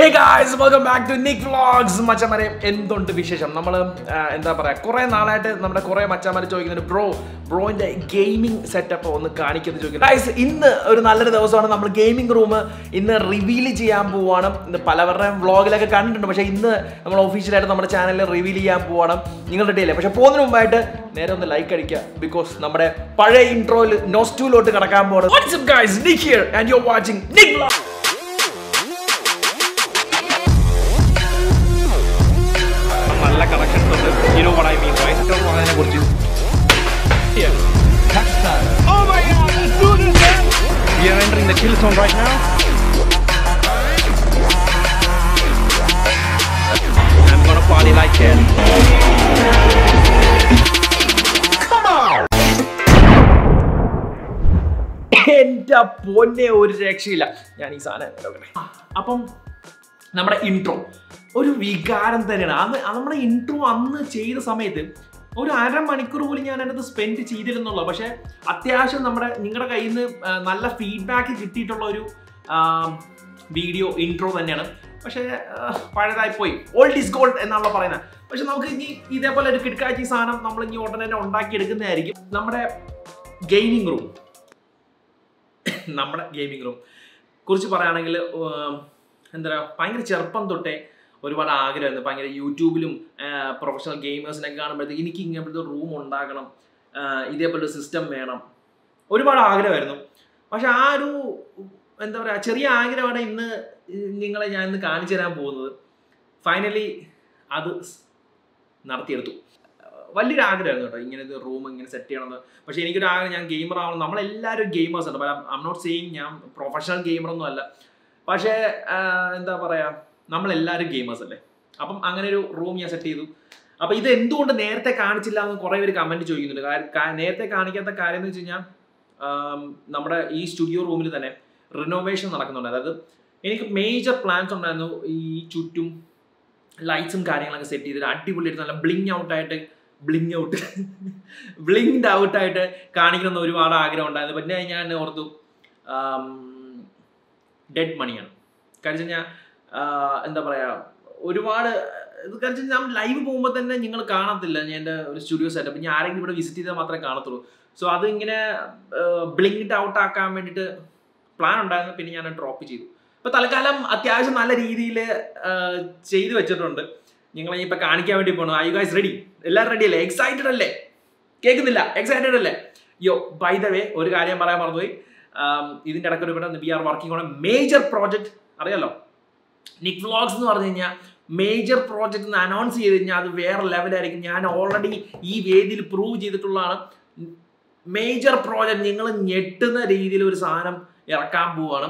Hey guys welcome back to Nick vlogs മച്ചമാരെ എന്തുണ്ട് വിശേഷം നമ്മൾ എന്താ പറയാ കുറെ നാളായിട്ട് നമ്മുടെ കുറെ മച്ചമാരെ ചോദിക്കുന്നുണ്ട് ബ്രോ ബ്രോയിന്റെ ഗെയിമിംഗ് സെറ്റപ്പ് ഒന്ന് കാണിക്കുന്നത് ചോദിക്കുന്നത് ഗായ്സ് ഇന്ന് ഒരു നല്ലൊരു ദിവസമാണ് നമ്മൾ ഗെയിമിംഗ് റൂം ഇന്ന് റിവീൽ ചെയ്യാൻ പോവാണ് ഇന്ന് പലവരുടെയും വ്ളോഗിലൊക്കെ കണ്ടിട്ടുണ്ട് പക്ഷേ ഇന്ന് നമ്മൾ ഒഫീഷ്യലായിട്ട് നമ്മുടെ ചാനലിൽ റിവീൽ ചെയ്യാൻ പോവാണ് നിങ്ങളുടെ ഇടയിലെ പക്ഷേ പോകുന്നതിന് മുമ്പായിട്ട് നേരെ ഒന്ന് ലൈക്ക് അടിക്കുക ബിക്കോസ് നമ്മുടെ പഴയ ഇൻട്രോയിൽ നോസ്റ്റൂലോട്ട് കടക്കാൻ പോകുന്നത് What's up guys? Nick here and you're watching Nick Vlog. നല്ല കണക്ഷൻസ് ഉണ്ട് you know what I mean right എന്ന് പറയുന്നതിനെ കുറിച്ച് Oh my god, let's do this man! We are entering the kill zone right now. I'm gonna party like hell. എന്റെ പൊന്നെ ഒരു രക്ഷയില്ല ഞാൻ ഈ സാധനം നോക്കട്ടെ അപ്പം നമ്മുടെ ഇൻട്രോ ഒരു വികാരം തന്നെയാണ് അന്ന് നമ്മുടെ ഇൻട്രോ അന്ന് ചെയ്ത സമയത്ത് ഒരു അരമണിക്കൂർ പോലും ഞാൻ അതിനകത്ത് സ്പെൻഡ് ചെയ്തിരുന്നുള്ളൂ പക്ഷെ അത്യാവശ്യം നമ്മുടെ നിങ്ങളുടെ കയ്യിൽ നിന്ന് നല്ല ഫീഡ്ബാക്ക് കിട്ടിയിട്ടുള്ള ഒരു വീഡിയോ ഇൻട്രോ തന്നെയാണ് പക്ഷേ ആ, പഴയതായി പോയി ഓൾഡ് ഈസ് ഗോൾഡ് എന്നാണല്ലോ പറയുന്നത് പക്ഷെ നമുക്ക് ഇനി ഇതേപോലെ ഒരു കിടക്കാച്ചി സാധനം നമ്മൾ ഇനി ഉടനെ തന്നെ ഉണ്ടാക്കി എടുക്കുന്നതായിരിക്കും നമ്മുടെ ഗെയിമിംഗ് റൂം നമ്മുടെ ഗെയിമിംഗ് റൂം കുറിച്ച് പറയുകയാണെങ്കിൽ ഉം, എന്താ പറയുക ഭയങ്കര ചെറുപ്പം തൊട്ടേ ഒരുപാട് ആഗ്രഹമായിരുന്നു ഭയങ്കര യൂട്യൂബിലും പ്രൊഫഷണൽ ഗെയിമേഴ്സിനൊക്കെ കാണുമ്പോഴത്തേക്ക് എനിക്ക് ഇങ്ങനത്തെ റൂം ഉണ്ടാക്കണം ആ, ഇതേപോലെ സിസ്റ്റം വേണം ഒരുപാട് ആഗ്രഹമായിരുന്നു പക്ഷെ ആ ഒരു എന്താ പറയുക ചെറിയ ആഗ്രഹമാണ് ഇന്ന് നിങ്ങളെ ഞാൻ ഇന്ന് കാണിച്ചു തരാൻ പോകുന്നത് ഫൈനലി അത് സ് നടത്തിയെടുത്തു വലിയൊരു ആഗ്രഹമായിരുന്നു കേട്ടോ ഇങ്ങനത്തെ റൂം ഇങ്ങനെ സെറ്റ് ചെയ്യണമെന്ന് പക്ഷെ എനിക്കൊരു ആഗ്രഹം ഞാൻ ഗെയിമർ ആവണം നമ്മളെല്ലാവരും ഗെയിമേഴ്സ് ആണ് ഐ നോട്ട് സെയിങ് ഞാൻ പ്രൊഫഷണൽ ഗെയിമർ ഒന്നും അല്ല പക്ഷേ ആ, എന്താ പറയാ നമ്മളെല്ലാവരും ഗെയിമേഴ്സ് അല്ലേ അപ്പം അങ്ങനെ ഒരു റൂം ഞാൻ സെറ്റ് ചെയ്തു അപ്പൊ ഇത് എന്തുകൊണ്ട് നേരത്തെ കാണിച്ചില്ല എന്ന് കുറെ പേര് കമന്റ് ചോദിക്കുന്നുണ്ട് കാര്യം- കാ- നേരത്തെ കാണിക്കാത്ത കാര്യം എന്ന് വെച്ച് കഴിഞ്ഞാൽ ആം, നമ്മുടെ ഈ സ്റ്റുഡിയോ റൂമിൽ തന്നെ റിനോവേഷൻ നടക്കുന്നുണ്ട് അതായത് എനിക്ക് മേജർ പ്ലാൻസ് ഉണ്ടായിരുന്നു ഈ ചുറ്റും ലൈറ്റ്സും കാര്യങ്ങളൊക്കെ സെറ്റ് ചെയ്തിട്ട് അടിപൊളിയായിട്ട് നല്ല ബ്ലിങ് ഔട്ടായിട്ട് ബ്ലിങ് ഔട്ട് ബ്ലിങ്ഡ് ഔട്ടായിട്ട് കാണിക്കണമെന്ന് ഒരുപാട് ആഗ്രഹം ഉണ്ടായിരുന്നു പിന്നെ ഞാൻ ഓർത്തു ഡെഡ് മണിയാണ് കാര്യം ഞാൻ എന്താ പറയുക ഒരുപാട് ഇത് കാര്യം ഞാൻ ലൈവ് പോകുമ്പോൾ തന്നെ നിങ്ങൾ കാണത്തില്ല ഞാൻ എൻ്റെ ഒരു സ്റ്റുഡിയോ സെറ്റപ്പ് ഞാൻ ആരെങ്കിലും ഇവിടെ വിസിറ്റ് ചെയ്താൽ മാത്രമേ കാണത്തുള്ളൂ സോ അത് ഇങ്ങനെ ബ്ലിങ്ഡ് ഔട്ട് ആക്കാൻ വേണ്ടിയിട്ട് പ്ലാൻ ഉണ്ടായിരുന്നു പിന്നെ ഞാൻ ഡ്രോപ്പ് ചെയ്തു ഇപ്പൊ തൽക്കാലം അത്യാവശ്യം നല്ല രീതിയിൽ ചെയ്തു വെച്ചിട്ടുണ്ട് നിങ്ങളെ ഇപ്പൊ കാണിക്കാൻ വേണ്ടി പോകണം ഐ ഗൈസ് റെഡി എല്ലാവരും റെഡി അല്ലേ എക്സൈറ്റഡ് അല്ലേ കേൾക്കുന്നില്ല എക്സൈറ്റഡ് അല്ലേ യോ ബൈ ദ വേ ഒരു കാര്യം പറയാൻ മറന്നുപോയി ആം, ഇതിന്റെ ഇടയ്ക്ക് ഒരു ഇവിടെ we are working on a major project അറിയാലോ നിക് വ്ളോഗ്സ് എന്ന് പറഞ്ഞു കഴിഞ്ഞാൽ മേജർ പ്രോജക്റ്റ് എന്ന് അനൗൺസ് ചെയ്ത് കഴിഞ്ഞാൽ അത് വേറെ ലെവലായിരിക്കും ഞാൻ ഓൾറെഡി ഈ വേദിയിൽ പ്രൂവ് ചെയ്തിട്ടുള്ളതാണ് മേജർ പ്രോജക്റ്റ് നിങ്ങൾ ഞെട്ടുന്ന രീതിയിൽ ഒരു സാധനം ഇറക്കാൻ പോവാണ്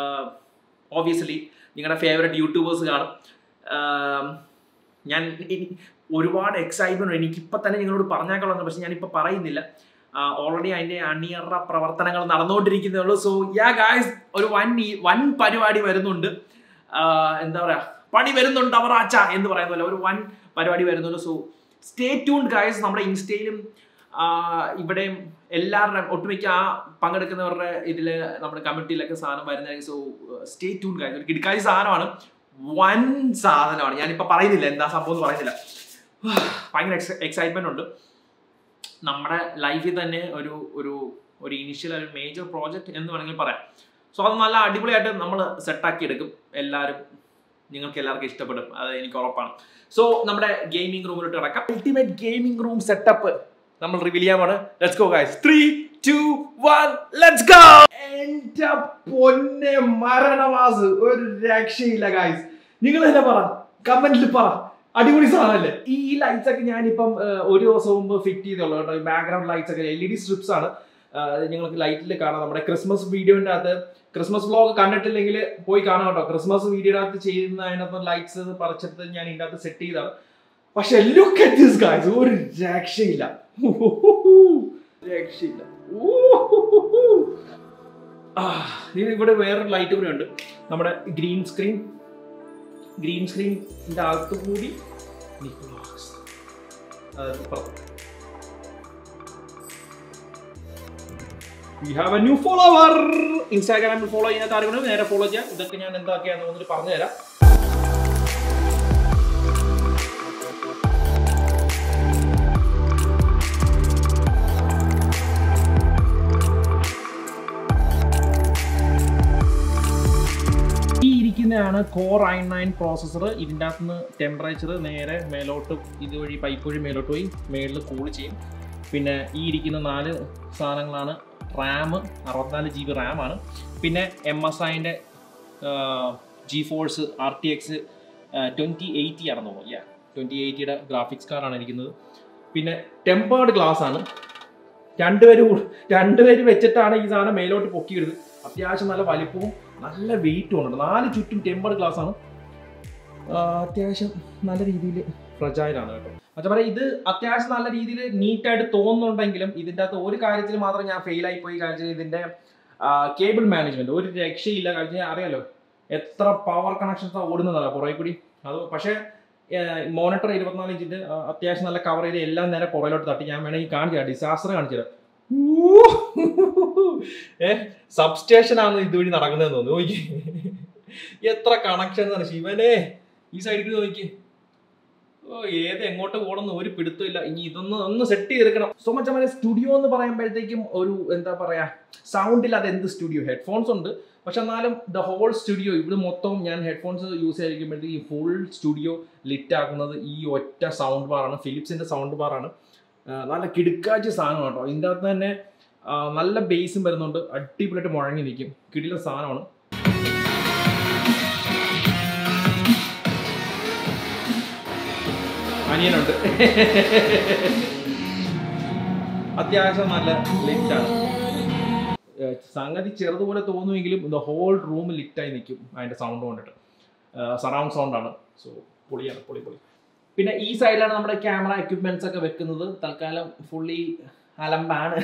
ഓബിയസ്ലി നിങ്ങളുടെ ഫേവററ്റ് യൂട്യൂബേഴ്സ് കാണും ആം, ഞാൻ ഇനി ഒരുപാട് എക്സൈറ്റ്മെന്റ് എനിക്കിപ്പോൾ തന്നെ നിങ്ങളോട് പറഞ്ഞേക്കളന്ന് പക്ഷെ ഞാനിപ്പോൾ പറയുന്നില്ല ഓൾറെഡി അതിൻ്റെ അണിയറ പ്രവർത്തനങ്ങൾ നടന്നുകൊണ്ടിരിക്കുന്നേ ഉള്ളൂ സോ യാ ഗായ്സ് ഒരു വൻ ഈ- വൻ പരിപാടി വരുന്നുണ്ട് ആ, എന്താ പറയാ പണി വരുന്നുണ്ട് അവർ ആച്ച എന്ന് പറയുന്ന പോലെ ഒരു വൻ പരിപാടി വരുന്നുണ്ട് സോ സ്റ്റേ ട്യൂൺ ഗായ്സ് നമ്മുടെ ഇൻസ്റ്റയിലും ആ, ഇവിടെയും എല്ലാവരുടെയും ഒട്ടുമിക്ക ആ പങ്കെടുക്കുന്നവരുടെ ഇതിൽ നമ്മുടെ കമ്മിറ്റിയിലൊക്കെ സാധനം വരുന്നതായിരിക്കും സോ സ്റ്റേ ട്യൂൺ ഗായ്സ് ഒരു കിടക്കാരി സാധനമാണ് വൻ സാധനമാണ് ഞാനിപ്പോൾ പറയുന്നില്ല എന്താ സംഭവം എന്ന് പറയുന്നില്ല ഭയങ്കര എക്സൈറ്റ്മെന്റ് ഉണ്ട് നമ്മുടെ ലൈഫിൽ തന്നെ ഒരു ഒരു ഒരു ഇനിഷ്യൽ ഒരു മേജർ പ്രോജക്റ്റ് എന്ന് വേണമെങ്കിൽ പറയാം സോ അത് നല്ല അടിപൊളിയായിട്ട് നമ്മൾ സെറ്റാക്കി എടുക്കും എല്ലാവരും നിങ്ങൾക്ക് എല്ലാവർക്കും ഇഷ്ടപ്പെടും അത് എനിക്ക് ഉറപ്പാണ് സോ നമ്മുടെ ഗെയിമിംഗ് റൂമിലോട്ട് കിടക്കാം അൾട്ടിമേറ്റ് ഗെയിമിംഗ് റൂം സെറ്റപ്പ് നമ്മൾ റിവീൽ ചെയ്യാൻ പോണ് let's go guys three two one let's go എന്റെ പൊന്നെ മരണവാസ് ഒരു രക്ഷയില്ല ഗൈസ് നിങ്ങൾ തന്നെ പറ കമന്റിൽ പറ അടിപൊളി സാധനമല്ലേ ഈ ലൈറ്റ്സ് ഒക്കെ ഞാനിപ്പം ഏർ, ഒരു ദിവസം മുമ്പ് ഫിറ്റ് ചെയ്തുള്ളൂ കേട്ടോ ബാക്ക്ഗ്രൗണ്ട് ലൈറ്റ്സ് ഒക്കെ എൽ ഇ ഡി സ്ട്രിപ്സ് ആണ് ഏർ, നിങ്ങൾക്ക് ലൈറ്റിൽ കാണാം നമ്മുടെ ക്രിസ്മസ് വീഡിയോന്റെ അകത്ത് ക്രിസ്മസ് വ്ലോഗ് കണ്ടിട്ടില്ലെങ്കിൽ പോയി കാണാം കേട്ടോ ക്രിസ്മസ് വീഡിയോയുടെ അകത്ത് ചെയ്യുന്ന അതിനകത്ത് ലൈറ്റ്സ് പറിച്ചെടുത്ത് ഞാൻ ഇതിന്റെ അകത്ത് സെറ്റ് ചെയ്താണ് പക്ഷെ ലുക്ക് അറ്റ് ദിസ് ഗായ്സ് ഒരു രക്ഷയില്ല രക്ഷയില്ല ആ, ഇത് ഇവിടെ വേറൊരു ലൈറ്റ് കൂടെ ഉണ്ട് നമ്മുടെ ഗ്രീൻ സ്ക്രീൻ ഗ്രീൻ സ്ക്രീനിന്റെ അകത്ത് കൂടി നിക്കോളാസ്. അതായത് ഇപ്പുറത്ത്. We have a new follower ഇൻസ്റ്റാഗ്രാമിൽ ഫോളോ ചെയ്യുന്ന ആരെങ്കിലും നേരെ ഫോളോ ചെയ്യാം ഇതൊക്കെ ഞാൻ എന്താക്കിയാന്ന് വന്നിട്ട് പറഞ്ഞുതരാം തന്നെയാണ് കോർ ഐ നയൻ പ്രോസസ്സർ ഇതിൻ്റെ അകത്ത് നിന്ന് ടെമ്പറേച്ചർ നേരെ മേലോട്ട് ഇതുവഴി പൈപ്പ് വഴി മേലോട്ട് പോയി മേളിൽ കൂൾ ചെയ്യും പിന്നെ ഈ ഇരിക്കുന്ന നാല് സാധനങ്ങളാണ് റാം അറുപത്തിനാല് ജി ബി റാമാണ് പിന്നെ എം എസ് ഐൻ്റെ GeForce R T X twenty eighty ആണെന്ന് തോന്നുന്നു യാ ട്വൻറ്റി എയ്റ്റിയുടെ ഗ്രാഫിക്സ് കാർഡാണ് ഇരിക്കുന്നത് പിന്നെ ടെമ്പേർഡ് ഗ്ലാസ് ആണ് രണ്ടുപേരും കൂടി- രണ്ടുപേര് വെച്ചിട്ടാണ് ഈ സാധനം മേലോട്ട് പൊക്കിയെടുത്ത് അത്യാവശ്യം നല്ല വലിപ്പവും നല്ല വെയിറ്റും ഉണ്ട് നാല് ചുറ്റും ടെമ്പേർഡ് ഗ്ലാസ് ആണ് ആ, അത്യാവശ്യം നല്ല രീതിയിൽ ഫ്രജൈലാണ് കേട്ടോ മറ്റേ പറയാം ഇത് അത്യാവശ്യം നല്ല രീതിയിൽ നീറ്റായിട്ട് തോന്നുന്നുണ്ടെങ്കിലും ഇതിൻ്റെ അകത്ത് ഒരു കാര്യത്തിൽ മാത്രം ഞാൻ ഫെയിൽ ആയി പോയി കാര്യം ഇതിൻ്റെ കേബിൾ മാനേജ്മെന്റ് ഒരു രക്ഷയില്ല കാര്യം ഞാൻ അറിയാലോ എത്ര പവർ കണക്ഷൻസ് ഓടുന്നതാണ് കുറേ കൂടി അത് പക്ഷേ മോണിറ്റർ ഇരുപത്തിനാല് ഇഞ്ചിന്റെ ആ, അത്യാവശ്യം നല്ല കവർ ചെയ്ത് എല്ലാം നേരെ പുറകിലോട്ട് തട്ടി ഞാൻ വേണമെങ്കിൽ കാണിച്ചു തരാം ഡിസാസ്റ്റർ കാണിച്ചു തരാം ഏ സബ്സ്റ്റേഷൻ ആണ് ഇതുവഴി നടക്കുന്നതെന്ന് തോന്നുന്നു നോക്കി എത്ര കണക്ഷൻ ആണ് ശിവനെ ഈ സൈഡിൽ നോക്കി ഓ ഏത് എങ്ങോട്ട് പോകണമെന്ന് ഒരു പിടുത്തമില്ല ഇനി ഇതൊന്ന് ഒന്ന് സെറ്റ് ചെയ്തെടുക്കണം സോ മച്ച് നമ്മുടെ സ്റ്റുഡിയോ എന്ന് പറയുമ്പോഴത്തേക്കും ഒരു എന്താ പറയാ സൗണ്ട് ഇല്ലാതെ എന്ത് സ്റ്റുഡിയോ ഹെഡ്ഫോൺസ് ഉണ്ട് പക്ഷെ എന്നാലും ദ ഹോൾ സ്റ്റുഡിയോ ഇവിടെ മൊത്തം ഞാൻ ഹെഡ്ഫോൺസ് യൂസ് ചെയ്തിരിക്കുമ്പോഴത്തേക്ക് ഈ ഫുൾ സ്റ്റുഡിയോ ലിറ്റ് ആക്കുന്നത് ഈ ഒറ്റ സൗണ്ട് ബാറാണ് ഫിലിപ്സിന്റെ സൗണ്ട് ബാറാണ് നല്ല കിടുക്കാച്ച സാധനം കേട്ടോ ഇതിൻ്റെ അകത്ത് തന്നെ ആ, നല്ല ബേസും വരുന്നുണ്ട് അടിപൊളിയായിട്ട് മുഴങ്ങി നിൽക്കും കിടില സാധനമാണ് അനിയനുണ്ട് അത്യാവശ്യം നല്ല ലിറ്റാണ് സംഗതി ചെറുതുപോലെ തോന്നുമെങ്കിലും ദ ഹോൾ റൂം ലിറ്റായി നിൽക്കും അതിൻ്റെ സൗണ്ട് കൊണ്ടിട്ട് സറൗണ്ട് സൗണ്ടാണ് സോ പൊളിയാണ് പൊളി പൊളി പിന്നെ ഈ സൈഡിലാണ് നമ്മുടെ ക്യാമറ എക്യുപ്മെന്റ്സ് ഒക്കെ വെക്കുന്നത് തൽക്കാലം ഫുള്ളി അലമ്പാണ്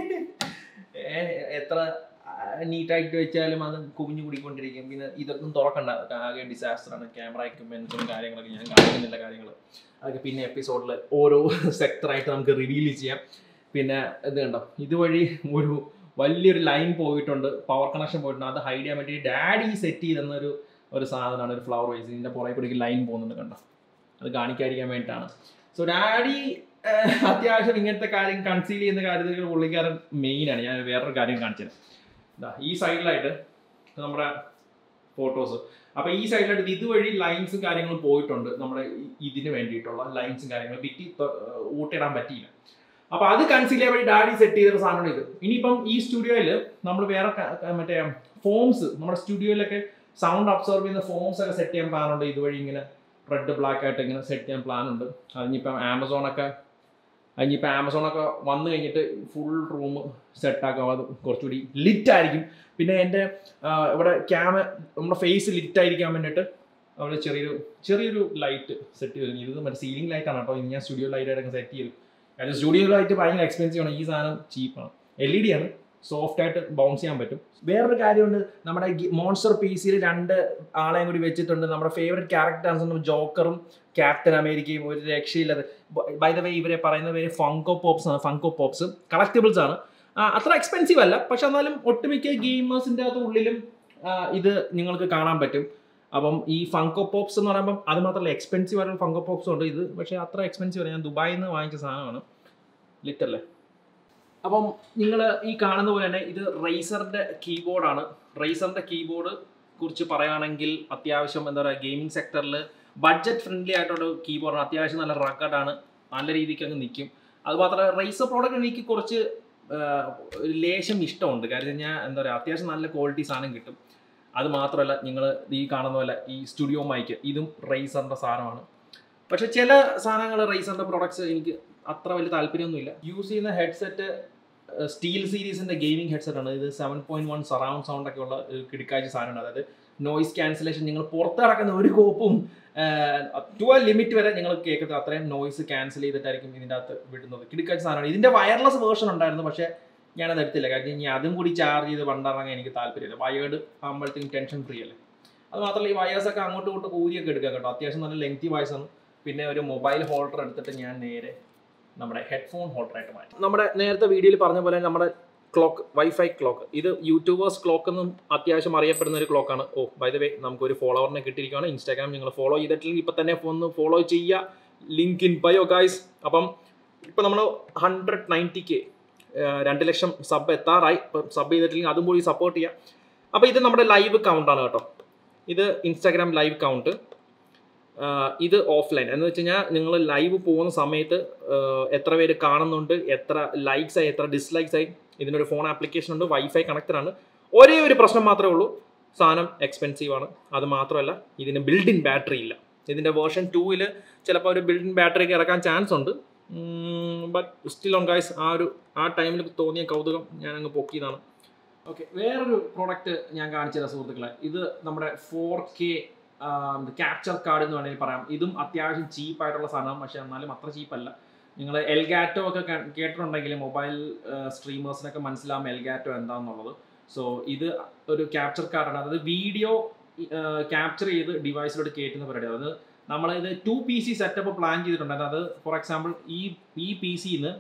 ഏ, എത്ര നീറ്റായിട്ട് വെച്ചാലും അത് കുമിഞ്ഞു കൂടിക്കൊണ്ടിരിക്കും പിന്നെ ഇതൊന്നും തുറക്കണ്ട ആകെ ഡിസാസ്റ്റർ ആണ് ക്യാമറ എക്യുപ്മെന്റ്സും കാര്യങ്ങളൊക്കെ ഞാൻ കാണിക്കുന്നില്ല കാര്യങ്ങൾ അതൊക്കെ പിന്നെ എപ്പിസോഡിൽ ഓരോ സെക്ടറായിട്ട് നമുക്ക് റിവീൽ ചെയ്യാം പിന്നെ ഇത് കണ്ടോ ഇതുവഴി ഒരു വലിയൊരു ലൈൻ പോയിട്ടുണ്ട് പവർ കണക്ഷൻ പോയിട്ടുണ്ട് അത് ഹൈഡ് ചെയ്യാൻ വേണ്ടി ഡാഡി സെറ്റ് ചെയ്തെന്ന ഒരു ഒരു സാധനമാണ് ഒരു ഫ്ലവർ വൈസ് ഇതിൻ്റെ പുറകെ കൂടി ലൈൻ പോകുന്നുണ്ട് കണ്ടോ അത് കാണിക്കാതിരിക്കാൻ വേണ്ടിയിട്ടാണ് സോ ഡാഡി അത്യാവശ്യം ഇങ്ങനത്തെ കാര്യം കൺസീൽ ചെയ്യുന്ന കാര്യത്തിൽ പുള്ളിക്കാരൻ മെയിനാണ് ഞാൻ വേറൊരു കാര്യം കാണിച്ചത് ഇതാ ഈ സൈഡിലായിട്ട് നമ്മുടെ ഫോട്ടോസ് അപ്പൊ ഈ സൈഡിലായിട്ട് ഇത് ഇതുവഴി ലൈൻസും കാര്യങ്ങളും പോയിട്ടുണ്ട് നമ്മുടെ ഈ- ഇതിന് വേണ്ടിയിട്ടുള്ള ലൈൻസും കാര്യങ്ങളും വിറ്റി തൊ- ഊട്ടിടാൻ പറ്റിയില്ല അപ്പൊ അത് കൺസീൽ ചെയ്യാൻ വേണ്ടി ഡാഡി സെറ്റ് ചെയ്തൊരു സാധനമാണ് ഇത് ഇനിയിപ്പം ഈ സ്റ്റുഡിയോയിൽ നമ്മൾ വേറെ ക- ക- മറ്റേ ഫോംസ് നമ്മുടെ സ്റ്റുഡിയോയിലൊക്കെ സൗണ്ട് അബ്സോർബ് ചെയ്യുന്ന ഫോംസ് ഒക്കെ സെറ്റ് ചെയ്യാൻ പ്ലാൻ ഉണ്ട് ഇതുവഴി ഇങ്ങനെ റെഡ് ബ്ലാക്ക് ആയിട്ട് ഇങ്ങനെ സെറ്റ് ചെയ്യാൻ പ്ലാൻ ഉണ്ട് അതിനിപ്പം ആമസോണൊക്കെ അതിനിപ്പോൾ ആമസോണൊക്കെ വന്നു കഴിഞ്ഞിട്ട് ഫുൾ റൂം സെറ്റാക്കാം അത് കുറച്ചുകൂടി ലിറ്റ് ആയിരിക്കും പിന്നെ എൻ്റെ ആ, ഇവിടെ ക്യാമ നമ്മുടെ ഫേസ് ലിറ്റ് ആയിരിക്കാൻ വേണ്ടിയിട്ട് അവിടെ ചെറിയൊരു ചെറിയൊരു ലൈറ്റ് സെറ്റ് ചെയ്തു ഇത് മറ്റേ സീലിംഗ് ലൈറ്റ് ആണ് കേട്ടോ ഇത് ഞാൻ സ്റ്റുഡിയോ ലൈറ്റ് ആയിട്ട് സെറ്റ് ചെയ്തു കാര്യം സ്റ്റുഡിയോ ലൈറ്റ് ഭയങ്കര എക്സ്പെൻസീവ് ആണ് ഈ സാധനം ചീപ്പാണ് എൽ ഇ ഡി ആണ് സോഫ്റ്റ് ആയിട്ട് ബൗൺസ് ചെയ്യാൻ പറ്റും വേറൊരു കാര്യമുണ്ട് നമ്മുടെ മോൺസ്റ്റർ പി സിയിൽ രണ്ട് ആളെയും കൂടി വെച്ചിട്ടുണ്ട് നമ്മുടെ ഫേവറേറ്റ് ക്യാരക്ടേഴ്സ് ജോക്കറും ക്യാപ്റ്റൻ അമേരിക്കയും ഒരു രക്ഷയില്ലാതെ ബൈ ദ വേ ഇവരെ പറയുന്ന പേര് ഫങ്കോ പോപ്സ് ആണ് ഫങ്കോ പോപ്സ് കളക്റ്റബിൾസ് ആണ് ആ, അത്ര എക്സ്പെൻസീവ് അല്ല പക്ഷെ എന്നാലും ഒട്ടുമിക്ക ഗെയിമേഴ്സിൻ്റെ അകത്ത് ഉള്ളിലും ആ, ഇത് നിങ്ങൾക്ക് കാണാൻ പറ്റും അപ്പം ഈ ഫങ്കോ പോപ്സ് എന്ന് പറയുമ്പം അത് മാത്രമല്ല എക്സ്പെൻസീവ് ആയിട്ടുള്ള ഫങ്കോ പോപ്സ് ഉണ്ട് ഇത് പക്ഷേ അത്ര എക്സ്പെൻസീവ് അല്ല ഞാൻ ദുബായിൽ നിന്ന് വാങ്ങിച്ച സാധനമാണ് ലിറ്ററല്ലേ അപ്പം നിങ്ങൾ ഈ കാണുന്ന പോലെ തന്നെ ഇത് റേസറിൻ്റെ കീബോർഡാണ് റേസറിൻ്റെ കീബോർഡ് കുറിച്ച് പറയുകയാണെങ്കിൽ അത്യാവശ്യം എന്താ പറയുക ഗെയിമിംഗ് സെക്ടറിൽ ബഡ്ജറ്റ് ഫ്രണ്ട്ലി ആയിട്ടുള്ള കീബോർഡാണ് അത്യാവശ്യം നല്ല റക്കഡാണ് നല്ല രീതിക്ക് അങ്ങ് നിൽക്കും അതുമാത്രമല്ല റേസർ പ്രോഡക്റ്റ് എനിക്ക് കുറച്ച് ആഹ്, ഒരു ലേശം ഇഷ്ടമുണ്ട് കാര്യം ഞാൻ എന്താ പറയുക അത്യാവശ്യം നല്ല ക്വാളിറ്റി സാധനം കിട്ടും അത് മാത്രമല്ല നിങ്ങൾ ഈ കാണുന്ന പോലെ ഈ സ്റ്റുഡിയോ മൈക്ക് ഇതും റേസറിൻ്റെ സാധനമാണ് പക്ഷെ ചില സാധനങ്ങൾ റേസറിൻ്റെ പ്രോഡക്ട്സ് എനിക്ക് അത്ര വലിയ താല്പര്യമൊന്നുമില്ല യൂസ് ചെയ്യുന്ന ഹെഡ്സെറ്റ് സ്റ്റീൽ സീരീസിൻ്റെ ഗെയിമിംഗ് ഹെഡ്സെറ്റ് ആണ് ഇത് seven point one surround sound ഒക്കെ ഉള്ള ഒരു കിടക്കാഴ്ച സാധനമാണ് അതായത് നോയിസ് ക്യാൻസലേഷൻ നിങ്ങൾ പുറത്ത് നടക്കുന്ന ഒരു കോപ്പും ടു ആ ലിമിറ്റ് വരെ നിങ്ങൾ കേൾക്കുന്നത് അത്രയും നോയിസ് ക്യാൻസൽ ചെയ്തിട്ടായിരിക്കും ഇതിൻ്റെ അകത്ത് വിടുന്നത് കിടക്കാഴ്ച സാധനമാണ് ഇതിൻ്റെ വയർലെസ് വേർഷൻ ഉണ്ടായിരുന്നു പക്ഷേ ഞാനത് എടുത്തില്ല കാരണം ഇനി അതും കൂടി ചാർജ് ചെയ്ത് പണ്ടിറങ്ങാൻ എനിക്ക് താല്പര്യമില്ല വയേർഡ് ആകുമ്പോഴത്തേക്കും ടെൻഷൻ ഫ്രീ അല്ലേ അത് മാത്രമല്ല ഈ വയേഴ്സ് ഒക്കെ അങ്ങോട്ടും ഇങ്ങോട്ടും കൂരിയൊക്കെ എടുക്കാം കേട്ടോ അത്യാവശ്യം നല്ല ലെങ്തി വയസ്സ് ആണ് പിന്നെ ഒരു മൊബൈൽ ഹോൾഡർ എടുത്തിട്ട് ഞാൻ നേരെ നമ്മുടെ ഹെഡ്ഫോൺ ഹോൾഡറായിട്ട് മാറ്റി നമ്മുടെ നേരത്തെ വീഡിയോയിൽ പറഞ്ഞ പോലെ നമ്മുടെ ക്ലോക്ക് വൈഫൈ ക്ലോക്ക് ഇത് യൂട്യൂബേഴ്സ് ക്ലോക്ക് എന്നും അത്യാവശ്യം അറിയപ്പെടുന്ന ഒരു ക്ലോക്കാണ് ഓ ബൈ ദ വേ നമുക്ക് ഒരു ഫോളോവറിനെ കിട്ടിയിരിക്കുകയാണ് ഇൻസ്റ്റാഗ്രാം നിങ്ങൾ ഫോളോ ചെയ്തിട്ടില്ലെങ്കിൽ ഇപ്പം തന്നെ ഒന്ന് ഫോളോ ചെയ്യുക ലിങ്ക് ഇൻ ബയോ ഗൈസ് അപ്പം ഇപ്പം നമ്മൾ ഹൺഡ്രഡ് നയൻറ്റി കെ രണ്ട് ലക്ഷം സബ് എത്താറായി ഇപ്പം സബ് ചെയ്തിട്ടില്ലെങ്കിൽ അതും കൂടി സപ്പോർട്ട് ചെയ്യുക അപ്പോൾ ഇത് നമ്മുടെ ലൈവ് കൗണ്ടാണ് കേട്ടോ ഇത് ഇൻസ്റ്റാഗ്രാം ലൈവ് കൗണ്ട് ഇത് ഓഫ്ലൈൻ എന്ന് വെച്ച് കഴിഞ്ഞാൽ നിങ്ങൾ ലൈവ് പോകുന്ന സമയത്ത് ആഹ് എത്ര പേര് കാണുന്നുണ്ട് എത്ര ലൈക്സ് ആയി എത്ര ഡിസ്ലൈക്സ് ആയി ഇതിനൊരു ഫോൺ ആപ്ലിക്കേഷൻ ഉണ്ട് വൈഫൈ കണക്റ്റഡ് ആണ് ഒരേ ഒരു പ്രശ്നം മാത്രമേ ഉള്ളൂ സാധനം എക്സ്പെൻസീവ് ആണ് അത് മാത്രമല്ല ഇതിന് ബിൽഡ് ഇൻ ബാറ്ററി ഇല്ല ഇതിൻ്റെ വേർഷൻ ടൂവിൽ ചിലപ്പോൾ ഒരു ബിൽഡ് ഇൻ ബാറ്ററി ഒക്കെ ഇറക്കാൻ ചാൻസ് ഉണ്ട് ബട്ട് സ്റ്റിൽ ഓൺ ഗൈസ് ആ ഒരു ആ ടൈമിൽ തോന്നിയ കൗതുകം ഞാൻ അങ്ങ് പൊക്കിയതാണ് ഓക്കെ വേറൊരു പ്രോഡക്റ്റ് ഞാൻ കാണിച്ചു തരാം സുഹൃത്തുക്കളെ ഇത് നമ്മുടെ ഫോർ കെ ക്യാപ്ചർ കാർഡ് എന്ന് വേണമെങ്കിൽ പറയാം ഇതും അത്യാവശ്യം ചീപ്പായിട്ടുള്ള സാധനം പക്ഷേ എന്നാലും അത്ര ചീപ്പല്ല നിങ്ങൾ എൽഗാറ്റോ ഒക്കെ കേ- കേട്ടിട്ടുണ്ടെങ്കിൽ മൊബൈൽ സ്ട്രീമേഴ്സിനൊക്കെ മനസ്സിലാവും എൽഗാറ്റോ എന്താണെന്നുള്ളത് സോ ഇത് ഒരു ക്യാപ്ചർ കാർഡാണ് അതായത് വീഡിയോ ക്യാപ്ചർ ചെയ്ത് ഡിവൈസിലോട്ട് കയറ്റുന്ന പരിപാടി അതായത് നമ്മൾ ഇത് two P C setup plan ചെയ്തിട്ടുണ്ട് അതായത് ഫോർ എക്സാമ്പിൾ ഈ ഈ പി സിന്ന്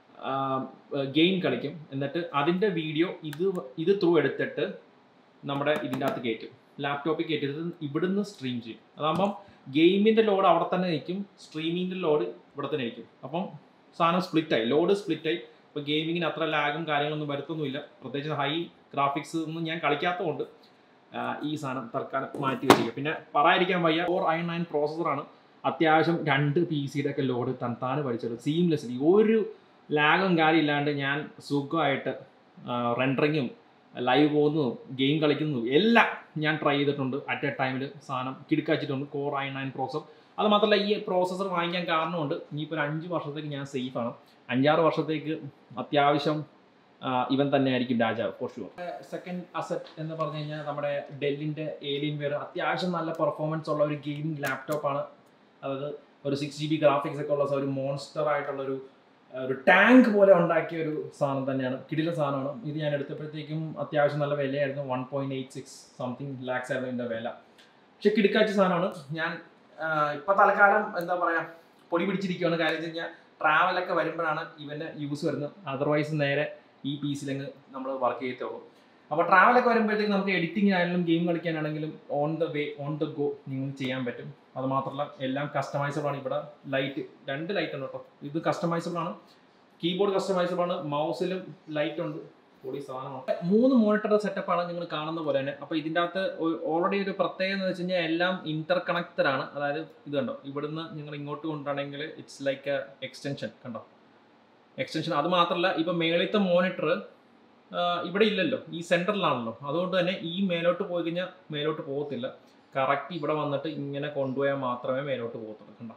ഗെയിം കളിക്കും എന്നിട്ട് അതിൻ്റെ വീഡിയോ ഇത് വ- ഇത് ത്രൂ എടുത്തിട്ട് നമ്മുടെ ഇതിൻ്റെ അകത്ത് കയറ്റും ലാപ്ടോപ്പിൽ കയറ്റിയത് ഇവിടുന്ന് സ്ട്രീം ചെയ്യും അതാകുമ്പം ഗെയിമിൻ്റെ ലോഡ് അവിടെ തന്നെ നിൽക്കും സ്ട്രീമിങ്ങിൻ്റെ ലോഡ് ഇവിടെ തന്നെ ഇരിക്കും അപ്പം സാധനം സ്പ്ലിറ്റായി ലോഡ് സ്പ്ലിറ്റായി ഇപ്പോൾ ഗെയിമിങ്ങിന് അത്ര ലാഗും കാര്യങ്ങളൊന്നും വരുത്തൊന്നുമില്ല പ്രത്യേകിച്ച് ഹൈ ഗ്രാഫിക്സ് ഒന്നും ഞാൻ കളിക്കാത്തതുകൊണ്ട് ആ, ഈ സാധനം തൽക്കാലം മാറ്റി വെച്ചിരിക്കുക പിന്നെ പറയാതിരിക്കാൻ വയ്യ ഫോർ ഐ നയൻ പ്രോസസ്സറാണ് അത്യാവശ്യം രണ്ട് പി സിയുടെ ഒക്കെ ലോഡ് തന്താന് പഠിച്ചത് സീംലെസ്ലി ഒരു ലാഗും കാര്യമില്ലാണ്ട് ഞാൻ സുഖമായിട്ട് റെൻഡറിങ്ങും ലൈവ് പോകുന്നതും ഗെയിം കളിക്കുന്നതും എല്ലാം ഞാൻ ട്രൈ ചെയ്തിട്ടുണ്ട് അറ്റ് എ ടൈമിൽ സാധനം കിടക്കാച്ചിട്ടുണ്ട് കോർ ഐ നയൻ പ്രോസസ്സർ അത് മാത്രമല്ല ഈ പ്രോസസ്സർ വാങ്ങിക്കാൻ കാരണമുണ്ട് ഇനിയിപ്പോൾ ഒരു അഞ്ച് വർഷത്തേക്ക് ഞാൻ സേഫാണ് അഞ്ചാറ് വർഷത്തേക്ക് അത്യാവശ്യം ആ, ഇവൻ തന്നെ ആയിരിക്കും രാജാവ് ഫോർ ഷുവർ സെക്കൻഡ് അസറ്റ് എന്ന് പറഞ്ഞു കഴിഞ്ഞാൽ നമ്മുടെ ഡെല്ലിൻ്റെ ഏലിയൻ വെയർ അത്യാവശ്യം നല്ല പെർഫോമൻസ് ഉള്ള ഒരു ഗെയിമിംഗ് ലാപ്ടോപ്പാണ് അതായത് ഒരു സിക്സ് ജി ബി ഗ്രാഫിക്സ് ഒക്കെ ഉള്ള ഒരു മോൺസ്റ്റർ ആയിട്ടുള്ള ഒരു ഒരു ടാങ്ക് പോലെ ഉണ്ടാക്കിയ ഒരു സാധനം തന്നെയാണ് കിടില സാധനമാണ് ഇത് ഞാൻ എടുത്തപ്പോഴത്തേക്കും അത്യാവശ്യം നല്ല വിലയായിരുന്നു one point eight six something lakhs ആയിരുന്നു ഇതിൻ്റെ വില പക്ഷെ കിടക്കാച്ച സാധനമാണ് ഞാൻ ഇപ്പം തൽക്കാലം എന്താ പറയുക പൊടി പിടിച്ചിരിക്കുകയാണ് കാര്യം വെച്ച് കഴിഞ്ഞാൽ ട്രാവലൊക്കെ വരുമ്പോഴാണ് ഇവൻ്റെ യൂസ് വരുന്നത് അതർവൈസ് നേരെ ഈ പീസിലങ്ങ് നമ്മൾ വർക്ക് ചെയ്യത്തുള്ളൂ അപ്പോൾ ട്രാവലൊക്കെ വരുമ്പോഴത്തേക്ക് നമുക്ക് എഡിറ്റിംഗ് ആയാലും ഗെയിം കളിക്കാനാണെങ്കിലും on the way on the go നിങ്ങൾക്ക് ചെയ്യാൻ പറ്റും അത് മാത്രമല്ല എല്ലാം കസ്റ്റമൈസബിൾ ആണ് ഇവിടെ ലൈറ്റ് രണ്ട് ലൈറ്റ് ഉണ്ട് കേട്ടോ ഇത് കസ്റ്റമൈസബിൾ ആണ് കീബോർഡ് കസ്റ്റമൈസബിൾ ആണ് മൗസിലും ലൈറ്റ് ഉണ്ട് പൊടി സാധനമാണ് മൂന്ന് മോണിറ്റർ സെറ്റപ്പാണ് നിങ്ങൾ കാണുന്ന പോലെ തന്നെ അപ്പോൾ ഇതിൻ്റെ അകത്ത് ഓൾറെഡി ഒരു പ്രത്യേകത എന്ന് വെച്ച് കഴിഞ്ഞാൽ എല്ലാം ഇന്റർ കണക്റ്റഡ് ആണ് അതായത് ഇത് കണ്ടോ ഇവിടുന്ന് നിങ്ങൾ ഇങ്ങോട്ട് കൊണ്ടാണെങ്കിൽ ഇറ്റ്സ് ലൈക്ക് എ എക്സ്റ്റൻഷൻ കണ്ടോ എക്സ്റ്റൻഷൻ അത് മാത്രമല്ല ഇപ്പം മേളിത്തെ മോണിറ്റർ ഇവിടെ ഇല്ലല്ലോ ഈ സെൻറ്ററിലാണല്ലോ അതുകൊണ്ട് തന്നെ ഈ മേലോട്ട് പോയി കഴിഞ്ഞാൽ മേലോട്ട് പോകത്തില്ല കറക്റ്റ് ഇവിടെ വന്നിട്ട് ഇങ്ങനെ കൊണ്ടുപോയാൽ മാത്രമേ മേലോട്ട് പോകത്തുള്ളൂ കണ്ടോ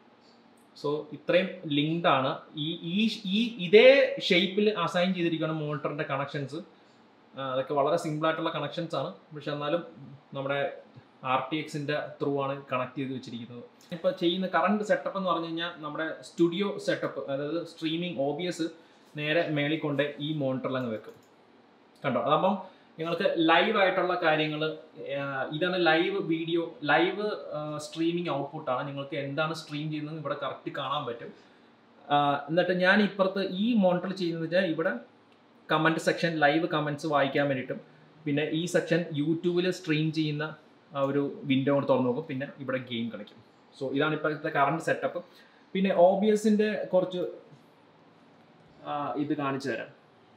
സോ ഇത്രയും ലിങ്ക്ഡ് ആണ് ഈ ഈ ഈ ഇതേ ഷേപ്പിൽ അസൈൻ ചെയ്തിരിക്കുകയാണ് മോണിറ്ററിൻ്റെ കണക്ഷൻസ് അതൊക്കെ വളരെ സിമ്പിൾ ആയിട്ടുള്ള കണക്ഷൻസ് ആണ് പക്ഷെ എന്നാലും നമ്മുടെ ആർ ടി എക്സിൻ്റെ ത്രൂ ആണ് കണക്ട് ചെയ്ത് വെച്ചിരിക്കുന്നത് ഇപ്പോൾ ചെയ്യുന്ന കറണ്ട് സെറ്റപ്പ് എന്ന് പറഞ്ഞു കഴിഞ്ഞാൽ നമ്മുടെ സ്റ്റുഡിയോ സെറ്റപ്പ് അതായത് സ്ട്രീമിംഗ് ഒ ബി എസ് നേരെ മേളിൽ കൊണ്ട് ഈ മോണിറ്ററിൽ അങ്ങ് വെക്കും കണ്ടോ അതപ്പം നിങ്ങൾക്ക് ലൈവ് ആയിട്ടുള്ള കാര്യങ്ങൾ ഇതാണ് ലൈവ് വീഡിയോ ലൈവ് സ്ട്രീമിംഗ് ഔട്ട്പുട്ടാണ് നിങ്ങൾക്ക് എന്താണ് സ്ട്രീം ചെയ്യുന്നത് ഇവിടെ കറക്റ്റ് കാണാൻ പറ്റും ആ, എന്നിട്ട് ഞാൻ ഇപ്പുറത്ത് ഈ മോണിറ്ററിൽ ചെയ്യുന്നത് വെച്ചാൽ ഇവിടെ കമൻറ്റ് സെക്ഷൻ ലൈവ് കമൻറ്റ്സ് വായിക്കാൻ വേണ്ടിയിട്ടും പിന്നെ ഈ സെക്ഷൻ യൂട്യൂബിൽ സ്ട്രീം ചെയ്യുന്ന ആ ഒരു വിൻഡോ കൊണ്ട് തുറന്നു നോക്കും പിന്നെ ഇവിടെ ഗെയിം കളിക്കും സോ ഇതാണ് ഇപ്പോഴത്തെ കറണ്ട് സെറ്റപ്പ് പിന്നെ ഒ ബി എസിൻ്റെ കുറച്ച് ആ, ഇത് കാണിച്ചു തരാം